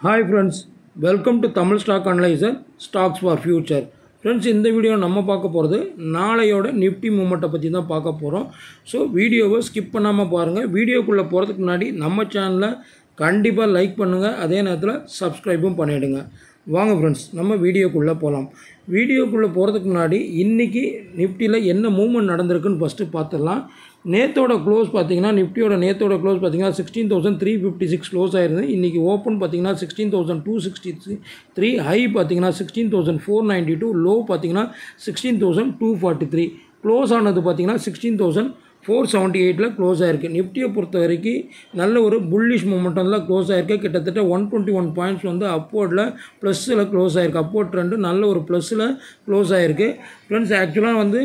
hi friends welcome to Tamil stock analyser stocks for future friends இந்த video நம்ம பார்க்க போகிறது நாளையோட நிஃப்டி மூமெண்ட்டை பற்றி தான் பார்க்க போகிறோம் ஸோ வீடியோவை ஸ்கிப் பண்ணாமல் பாருங்கள் வீடியோக்குள்ளே போகிறதுக்கு முன்னாடி நம்ம சேனலை கண்டிப்பாக லைக் பண்ணுங்கள் அதே நேரத்தில் சப்ஸ்கிரைபும் பண்ணிவிடுங்க வாங்க ஃப்ரெண்ட்ஸ் நம்ம வீடியோக்குள்ளே போகலாம் வீடியோக்குள்ளே போகிறதுக்கு முன்னாடி இன்றைக்கி நிஃப்டியில் என்ன மூவ்மெண்ட் நடந்திருக்குன்னு ஃபஸ்ட்டு பார்த்துடலாம் நேத்தோட க்ளோஸ் பார்த்தீங்கன்னா நிஃப்டியோட நேத்தோட க்ளோஸ் பார்த்தீங்கன்னா sixteen thousand three fifty six close ஆயிருந்தது இன்றைக்கி ஓப்பன் பார்த்தீங்கன்னா sixteen thousand two sixty three high பார்த்தீங்கன்னா sixteen thousand four ninety two low பார்த்தீங்கன்னா sixteen thousand two forty three close ஆனது பார்த்தீங்கன்னா சிக்ஸ்டீன் தௌசண்ட் ஃபோர் செவன்ட்டி எயிட்டில் க்ளோஸ் ஆயிருக்கு நிஃப்டியை பொறுத்த வரைக்கும் நல்ல ஒரு புல்லிஷ் மூமெண்ட்டில் க்ளோஸ் ஆயிருக்கு கிட்டத்தட்ட ஒன் டுவெண்ட்டி ஒன் பாயிண்ட்ஸ் வந்து அப்போர்டில் ப்ளஸ்ஸில் க்ளோஸ் ஆயிருக்கு அப்போர்ட் ட்ரெண்டு நல்ல ஒரு ப்ளஸ்ஸில் க்ளோஸ் ஆயிருக்கு ஃப்ரெண்ட்ஸ் ஆக்சுவலாக வந்து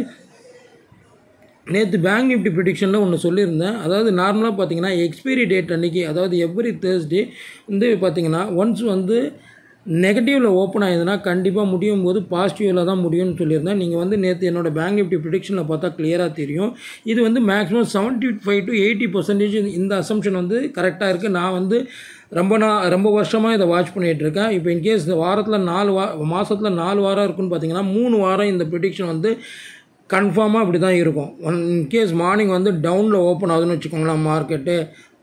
நேற்று பேங்க் நிஃப்டி ப்ரிடிக்ஷனில் ஒன்று சொல்லியிருந்தேன் அதாவது நார்மலாக பார்த்தீங்கன்னா எக்ஸ்பைரி டேட் அன்றைக்கி அதாவது எவ்ரி தேர்ஸ்டே வந்து பார்த்தீங்கன்னா ஒன்ஸ் வந்து நெகட்டிவில் ஓப்பன் ஆகுதுன்னா கண்டிப்பாக முடியும் போது பாசிட்டிவில் தான் முடியும்னு சொல்லியிருந்தேன் நீங்கள் வந்து நேற்று என்னோட பேங்க் நிஃப்டி ப்ரிடிக்ஷனில் பார்த்தா கிளியராக தெரியும் இது வந்து maximum seventy five to eighty percentage இந்த அசம்ஷன் வந்து கரெக்டாக இருக்குது நான் வந்து ரொம்ப நான் ரொம்ப வருஷமாக இதை வாட்ச் பண்ணிகிட்ருக்கேன் இப்போ இன்கேஸ் இந்த வாரத்தில் நாலு வா மாதத்தில் நாலு வாரம் இருக்குன்னு பார்த்தீங்கன்னா மூணு வாரம் இந்த ப்ரிடிக்ஷன் வந்து கன்ஃபார்மாக அப்படி தான் இருக்கும் ஒன் இன்கேஸ் மார்னிங் வந்து டவுனில் ஓப்பன் ஆகுதுன்னு வச்சுக்கோங்களேன் மார்க்கெட்டு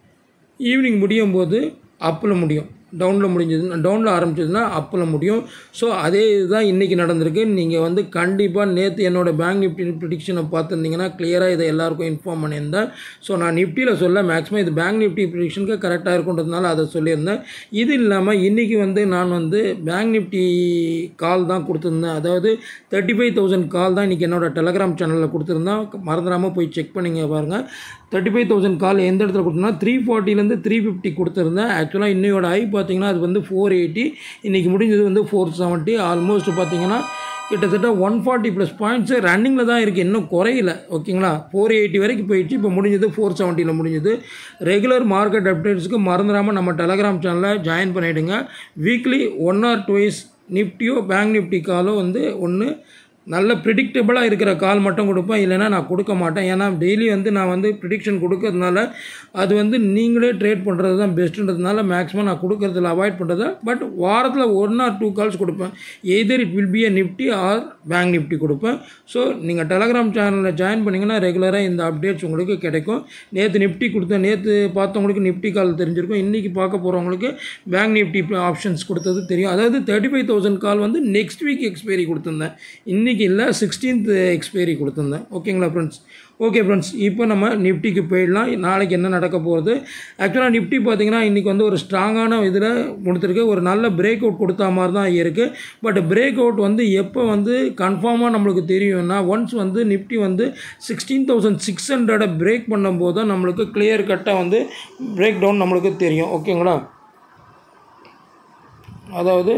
ஈவினிங் முடியும் போது அப்பில் முடியும் டவுனில் முடிஞ்சதுன்னா டவுனில் ஆரம்பிச்சதுன்னா அப்பில் முடியும் ஸோ அதே இதுதான் இன்றைக்கி நடந்திருக்கு நீங்கள் வந்து கண்டிப்பாக நேற்று என்னோடய பேங்க் நிஃப்டி ப்ரிடிக்ஷனை பார்த்துருந்தீங்கன்னா கிளியராக இதை எல்லாருக்கும் இன்ஃபார்ம் பண்ணியிருந்தேன் ஸோ நான் நிஃப்டியில் சொல்ல மேக்ஸிமம் இது பேங்க் நிஃப்டி ப்ரிடிக்ஷனுக்கு கரெக்டாக இருக்குன்றதுனால அதை சொல்லியிருந்தேன் இது இல்லாமல் இன்றைக்கி வந்து நான் வந்து பேங்க் நிஃப்டி கால் தான் கொடுத்துருந்தேன் அதாவது தேர்ட்டி ஃபைவ் தௌசண்ட் கால் தான் இன்றைக்கி என்னோடய டெலகிராம் சேனலில் கொடுத்துருந்தேன் மறந்துடாமல் போய் செக் பண்ணிங்க பாருங்கள் தேர்ட்டி ஃபைவ் தௌசண்ட் கால் எந்த இடத்துல கொடுத்தோம்னா த்ரீ ஃபார்ட்டிலேருந்து த்ரீ ஃபிஃப்டி கொடுத்துருந்தேன் ஆக்சுவலாக இன்னையோட ஐ பார்த்தீங்கன்னா அது வந்து ஃபோர் எயிட்டி இன்றைக்கி முடிஞ்சது வந்து ஃபோர் செவன்ட்டி ஆல்மோஸ்ட் பார்த்தீங்கன்னா கிட்டத்தட்ட ஒன் ஃபார்ட்டி ப்ளஸ் பாயிண்ட்ஸு ரன்னிங்கில் தான் இருக்குது இன்னும் குறையில ஓகேங்களா ஃபோர் எயிட்டி வரைக்கும் போயிடுச்சு இப்போ முடிஞ்சது ஃபோர் செவன்ட்டியில் முடிஞ்சது ரெகுலர் மார்க்கெட் அப்டேட்ஸுக்கு மறந்துடாமல் நம்ம டெலகிராம் சேனலில் ஜாயின் பண்ணிவிடுங்க வீக்லி ஒன் ஆர் டுவைஸ் நிஃப்டியோ பேங்க் நிஃப்டி காலோ வந்து ஒன்று நல்ல ப்ரிடிக்டபிளாக இருக்கிற கால் மட்டும் கொடுப்பேன் இல்லைனா நான் கொடுக்க மாட்டேன் ஏன்னா டெய்லி வந்து நான் வந்து ப்ரிடிக்ஷன் கொடுக்கறதுனால அது வந்து நீங்களே ட்ரேட் பண்ணுறது தான் பெஸ்ட்டுன்றதுனால மேக்ஸிமம் நான் கொடுக்கறதில்ல அவாய்ட் பண்ணுறது பட் வாரத்தில் ஒன் ஆர் டூ கால்ஸ் கொடுப்பேன் either it will be a Nifty or bank Nifty கொடுப்பேன் ஸோ நீங்கள் டெலகிராம் சேனலில் ஜாயின் பண்ணிங்கன்னா ரெகுலராக இந்த அப்டேட்ஸ் உங்களுக்கு கிடைக்கும் நேற்று நிஃப்டி கொடுத்தேன் நேற்று பார்த்தவங்களுக்கு நிஃப்டி கால் தெரிஞ்சிருக்கும் இன்றைக்கி பார்க்க போகிறவங்களுக்கு பேங்க் நிஃப்டி ஆப்ஷன்ஸ் கொடுத்தது தெரியும் அதாவது தேர்ட்டி ஃபைவ் தௌசண்ட் கால் வந்து நெக்ஸ்ட் வீக் எக்ஸ்பைரி கொடுத்துருந்தேன் இன்றைக்கி இல்லை சிக்ஸ்டீன்த் எக்ஸ்பைரி கொடுத்துருந்தேன் ஓகேங்களா ஃப்ரெண்ட்ஸ் ஓகே ஃப்ரெண்ட்ஸ் இப்போ நம்ம நிஃப்டிக்கு போயிடலாம் நாளைக்கு என்ன நடக்க போகிறது ஆக்சுவலாக நிஃப்டி பார்த்திங்கன்னா இன்றைக்கி வந்து ஒரு ஸ்ட்ராங்கான இதில் கொடுத்துருக்கு ஒரு நல்ல பிரேக் அவுட் கொடுத்த மாதிரி தான் இருக்குது பட் பிரேக் அவுட் வந்து எப்போ வந்து கன்ஃபார்மாக நம்மளுக்கு தெரியும்னா ஒன்ஸ் வந்து நிஃப்டி வந்து சிக்ஸ்டீன் தௌசண்ட் சிக்ஸ் ஹண்ட்ரடை பிரேக் பண்ணும்போது தான் நம்மளுக்கு கிளியர் கட்டாக வந்து பிரேக் டவுன் நம்மளுக்கு தெரியும் ஓகேங்களா அதாவது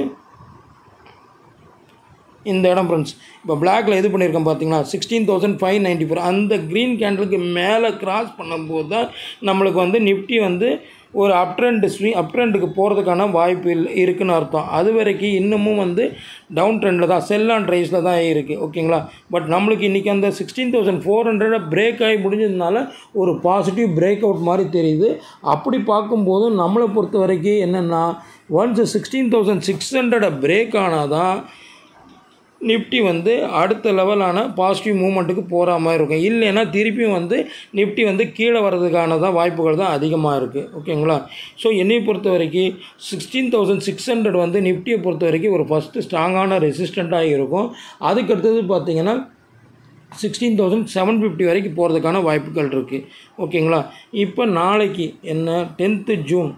இந்த இடம் ஃப்ரெண்ட்ஸ் இப்போ பிளாக்ல இது பண்ணியிருக்கேன் பார்த்தீங்களா sixteen thousand five ninety four அந்த க்ரீன் கேண்டலுக்கு மேலே கிராஸ் பண்ணும்போது தான் நம்மளுக்கு வந்து நிஃப்டி வந்து ஒரு அப் ட்ரெண்ட் ஸ்வீ அப் ட்ரெண்டுக்கு போகிறதுக்கான வாய்ப்பு இல்லை இருக்குன்னு அர்த்தம் அது வரைக்கும் இன்னமும் வந்து டவுன் ட்ரெண்டில் தான் செல் அண்ட் ரைஸில் தான் இருக்குது ஓகேங்களா பட் நம்மளுக்கு இன்றைக்கி அந்த சிக்ஸ்டீன் தௌசண்ட் ஃபோர் ஹண்ட்ரடை பிரேக் ஆகி முடிஞ்சதுனால ஒரு பாசிட்டிவ் பிரேக் அவுட் மாதிரி தெரியுது அப்படி பார்க்கும்போது நம்மளை பொறுத்த வரைக்கும் என்னென்னா ஒன்ஸ் சிக்ஸ்டீன் தௌசண்ட் சிக்ஸ் ஹண்ட்ரடை பிரேக் ஆனால் தான் நிஃப்டி வந்து அடுத்த லெவலான பாசிட்டிவ் மூமெண்ட்டுக்கு போகிற மாதிரி இருக்கும் இல்லைன்னா திருப்பியும் வந்து நிஃப்டி வந்து கீழே வர்றதுக்கான தான் வாய்ப்புகள் தான் அதிகமாக இருக்குது ஓகேங்களா ஸோ என்னை பொறுத்த வரைக்கும் சிக்ஸ்டீன் தௌசண்ட் சிக்ஸ் ஹண்ட்ரட் வந்து நிஃப்டியை பொறுத்த வரைக்கும் ஒரு ஃபஸ்ட்டு ஸ்ட்ராங்கான ரெசிஸ்டண்ட்டாக இருக்கும் அதுக்கு அடுத்தது பார்த்திங்கன்னா சிக்ஸ்டீன் தௌசண்ட் செவன் ஃபிஃப்டி வரைக்கும் போகிறதுக்கான வாய்ப்புகள் இருக்குது ஓகேங்களா இப்போ நாளைக்கு என்ன tenth June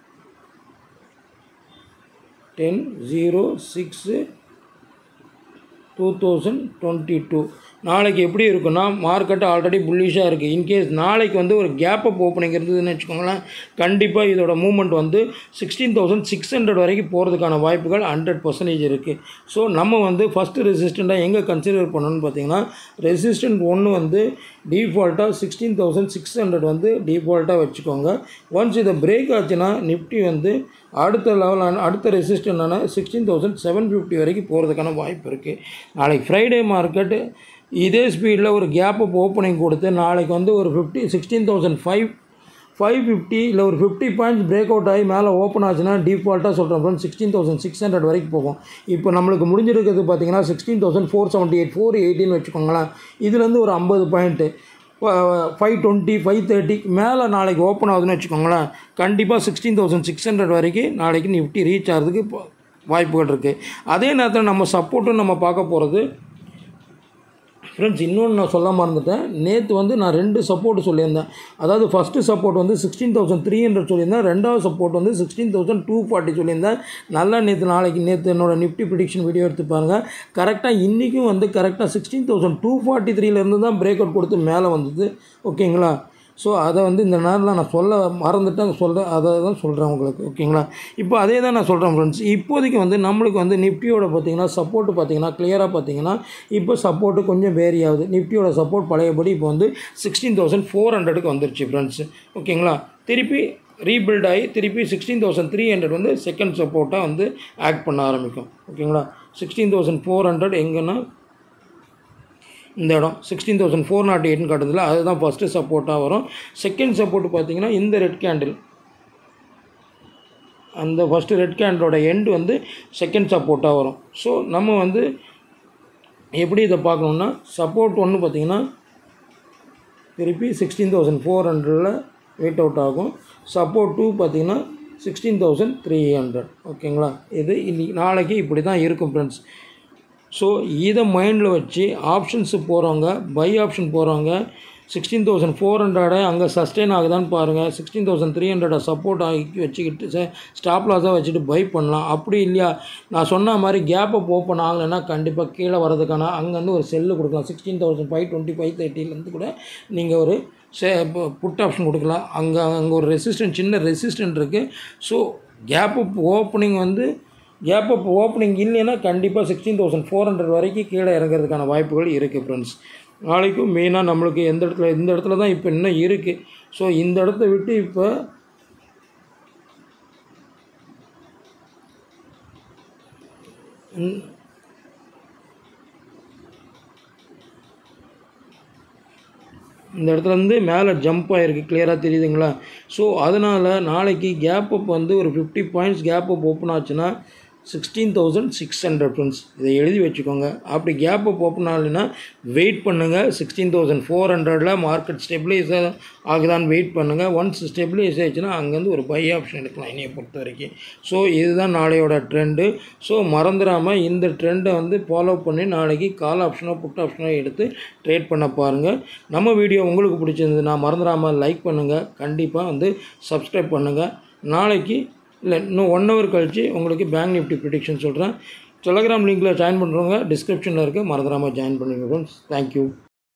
ten zero six two thousand twenty two நாளைக்கு எப்படி இருக்குன்னா மார்க்கெட் ஆல்ரெடி புல்லிஷாக இருக்குது இன்கேஸ் நாளைக்கு வந்து ஒரு கேப் அப் ஓப்பனிங் இருந்ததுன்னு வச்சுக்கோங்களேன் கண்டிப்பாக இதோட மூவ்மெண்ட் வந்து சிக்ஸ்டீன் தௌசண்ட் சிக்ஸ் ஹண்ட்ரட் வரைக்கும் போகிறதுக்கான வாய்ப்புகள் ஹண்ட்ரட் பர்சன்டேஜ் இருக்குது ஸோ நம்ம வந்து ஃபஸ்ட்டு ரெசிஸ்டண்ட்டாக எங்கே கன்சிடர் பண்ணணும்னு பார்த்தீங்கன்னா ரெசிஸ்டன்ட் ஒன்று வந்து டிஃபால்ட்டாக சிக்ஸ்டீன் தௌசண்ட் சிக்ஸ் ஹண்ட்ரட் வந்து டிஃபால்ட்டாக வச்சுக்கோங்க ஒன்ஸ் இதை பிரேக் ஆச்சுன்னா நிஃப்டி வந்து அடுத்த லெவலான அடுத்த ரெசிஸ்டண்டான சிக்ஸ்டீன் தௌசண்ட் செவன் ஃபிஃப்டி வரைக்கும் போகிறதுக்கான வாய்ப்பு இருக்குது நாளைக்கு ஃப்ரைடே மார்க்கெட்டு இதே ஸ்பீடில் ஒரு கேப் அப் ஓப்பனிங் கொடுத்து நாளைக்கு வந்து ஒரு fifty sixteen thousand five five fifty இல்லை ஒரு ஃபிஃப்டி பாயிண்ட்ஸ் பிரேக் அவுட் ஆகி மேலே ஓப்பன் ஆச்சுன்னா டிஃபால்ட்டாக சொல்கிறேன் friends sixteen thousand six hundred வரைக்கும் போகும் இப்போ நம்மளுக்கு முடிஞ்சிருக்கிறது பார்த்தீங்கன்னா sixteen thousand four seventy eight four எயிட்டின்னு வச்சுக்கோங்களேன் இதுலேருந்து ஒரு ஐம்பது point five twenty five thirty மேலே நாளைக்கு ஓப்பன் ஆகுதுன்னு வச்சுக்கோங்களேன் கண்டிப்பாக சிக்ஸ்டீன் தௌசண்ட் சிக்ஸ் ஹண்ட்ரட் வரைக்கும் நாளைக்கு நிஃப்டி ரீச் ஆகிறதுக்கு இப்போ வாய்ப்புகள் இருக்குது அதே நேரத்தில் நம்ம சப்போர்ட்டும் நம்ம பார்க்க போகிறது ஃப்ரெண்ட்ஸ் இன்னொன்று நான் சொல்ல மறந்துட்டேன் நேற்று வந்து நான் ரெண்டு சப்போர்ட் சொல்லியிருந்தேன் அதாவது ஃபஸ்ட்டு சப்போர்ட் வந்து சிக்ஸ்டீன் தௌசண்ட் த்ரீ ஹண்ட்ரட் சொல்லியிருந்தேன் ரெண்டாவது சப்போர்ட் வந்து சிக்ஸ்டீன் தௌசண்ட் டூ ஃபார்ட்டி சொல்லியிருந்தேன் நல்லா நேற்று நாளைக்கு நேற்று என்னோடய நிஃப்டி ப்ரிடிக்ஷன் வீடியோ எடுத்து பாருங்கள் கரெக்டாக இன்றைக்கும் வந்து கரெக்டாக சிக்ஸ்டீன் தௌசண்ட் டூ ஃபார்ட்டி த்ரீலேருந்து தான் பிரேக் அவுட் கொடுத்து மேலே வந்தது ஓகேங்களா ஸோ அதை வந்து இந்த நேரத்தில் நான் சொல்ல மறந்துட்டேன் சொல்கிறேன் அதை தான் சொல்கிறேன் உங்களுக்கு ஓகேங்களா இப்போ அதே தான் நான் சொல்கிறேன் ஃப்ரெண்ட்ஸ் இப்போதைக்கு வந்து நம்மளுக்கு வந்து நிஃப்டியோட பார்த்தீங்கன்னா சப்போர்ட்டு பார்த்தீங்கன்னா கிளியராக பார்த்தீங்கன்னா இப்போ சப்போர்ட்டு கொஞ்சம் வேரி ஆகுது நிஃப்டியோட சப்போர்ட் பழையபடி இப்போ வந்து சிக்ஸ்டீன் தௌசண்ட் ஃபோர் ஹண்ட்ரடுக்கு வந்துருச்சு ஃப்ரெண்ட்ஸ் ஓகேங்களா திருப்பி ரீபில்ட் ஆகி திருப்பி சிக்ஸ்டீன் தௌசண்ட் த்ரீ ஹண்ட்ரட் வந்து செகண்ட் சப்போர்ட்டாக வந்து ஆக்ட் பண்ண ஆரம்பிக்கும் ஓகேங்களா சிக்ஸ்டீன் தௌசண்ட் ஃபோர் ஹண்ட்ரட் எங்கன்னா இந்த இடம் சிக்ஸ்டீன் தௌசண்ட் ஃபோர் நாட் எயிட்னு காட்டுதில்ல அதுதான் ஃபஸ்ட்டு சப்போர்ட்டாக வரும் செகண்ட் சப்போர்ட் பார்த்தீங்கன்னா இந்த ரெட் கேண்டில் அந்த ஃபஸ்ட்டு ரெட் கேண்டலோட எண்டு வந்து செகண்ட் சப்போர்ட்டாக வரும் ஸோ நம்ம வந்து எப்படி இதை பார்க்கணுன்னா சப்போர்ட் ஒன்று பார்த்தீங்கன்னா திருப்பி சிக்ஸ்டீன் தௌசண்ட் ஃபோர் ஹண்ட்ரடில் வெயிட் அவுட் ஆகும் சப்போர்ட் டூ பார்த்தீங்கன்னா சிக்ஸ்டீன் தௌசண்ட் த்ரீ ஹண்ட்ரட் ஓகேங்களா இது இன்னைக்கு நாளைக்கு இப்படி தான் இருக்கும் ஃப்ரெண்ட்ஸ் ஸோ இதை மைண்டில் வச்சு ஆப்ஷன்ஸு போகிறவங்க பை ஆப்ஷன் போகிறவங்க சிக்ஸ்டீன் தௌசண்ட் ஃபோர் ஹண்ட்ரடை அங்கே சஸ்டெயின் ஆகுதான்னு பாருங்கள் சிக்ஸ்டீன் தௌசண்ட் த்ரீ ஹண்ட்ரடை சப்போர்ட் ஆகி வச்சுக்கிட்டு ஸ்டாப் லாஸாக வச்சுட்டு பை பண்ணலாம் அப்படி இல்லையா நான் சொன்ன மாதிரி கேப்பை ஓப்பன் ஆகலைன்னா கண்டிப்பாக கீழே வரதுக்கான அங்கேருந்து ஒரு செல்லு கொடுக்கலாம் sixteen thousand five twenty five தேர்ட்டிலேருந்து கூட நீங்கள் ஒரு சே புட் ஆப்ஷன் கொடுக்கலாம் அங்கே அங்கே ஒரு ரெசிஸ்டன்ட் சின்ன ரெசிஸ்டன்ட் இருக்குது ஸோ கேப் அப் ஓப்பனிங் வந்து கேப் அப் ஓப்பனிங் இல்லைன்னா கண்டிப்பாக சிக்ஸ்டீன் தௌசண்ட் ஃபோர் ஹண்ட்ரட் வரைக்கும் கீழே இறங்குறதுக்கான வாய்ப்புகள் இருக்குது ஃப்ரெண்ட்ஸ் நாளைக்கும் மெயினாக நம்மளுக்கு எந்த இடத்துல இந்த இடத்துல தான் இப்போ இன்னும் இருக்குது ஸோ இந்த இடத்த விட்டு இப்போ இந்த- இந்த இடத்துல இருந்து மேலே ஜம்ப் ஆகிருக்கு கிளியராக தெரியுதுங்களா ஸோ அதனால் நாளைக்கு கேப் அப் வந்து ஒரு fifty points gap up open ஆச்சுன்னா sixteen thousand six hundred friends இதை எழுதி வச்சுக்கோங்க அப்படி கேப் அப் ஓப்பன் ஆகலைன்னா வெயிட் பண்ணுங்கள் சிக்ஸ்டீன் தௌசண்ட் ஃபோர் ஹண்ட்ரடில் மார்க்கெட் ஸ்டெபிலைஸ் ஆகுதான்னு வெயிட் பண்ணுங்கள் ஒன்ஸ் ஸ்டெபிலைஸ் ஆயிடுச்சுன்னா அங்கேருந்து ஒரு பை ஆப்ஷன் எடுக்கலாம் என்னையை பொறுத்த வரைக்கும் ஸோ இதுதான் நாளையோட ட்ரெண்டு ஸோ மறந்துடாமல் இந்த ட்ரெண்டை வந்து ஃபாலோ பண்ணி நாளைக்கு கால் ஆப்ஷனோ புட் ஆப்ஷனோ எடுத்து ட்ரேட் பண்ண பாருங்கள் நம்ம வீடியோ உங்களுக்கு பிடிச்சிருந்ததுன்னா மறந்துடாமல் லைக் பண்ணுங்கள் கண்டிப்பாக வந்து சப்ஸ்கிரைப் பண்ணுங்கள் நாளைக்கு இல்லை இன்னும் ஒன் ஹவர் கழித்து உங்களுக்கு பேங்க் நிஃப்டி ப்ரிடிக்ஷன் சொல்கிறேன் டெலகிராம் லிங்க்கில் ஜாயின் பண்ணுறவங்க டிஸ்கிரிப்ஷனில் இருக்க மறந்துடாமல் ஜாயின் பண்ணுங்க ஃப்ரெண்ட்ஸ் தேங்க்யூ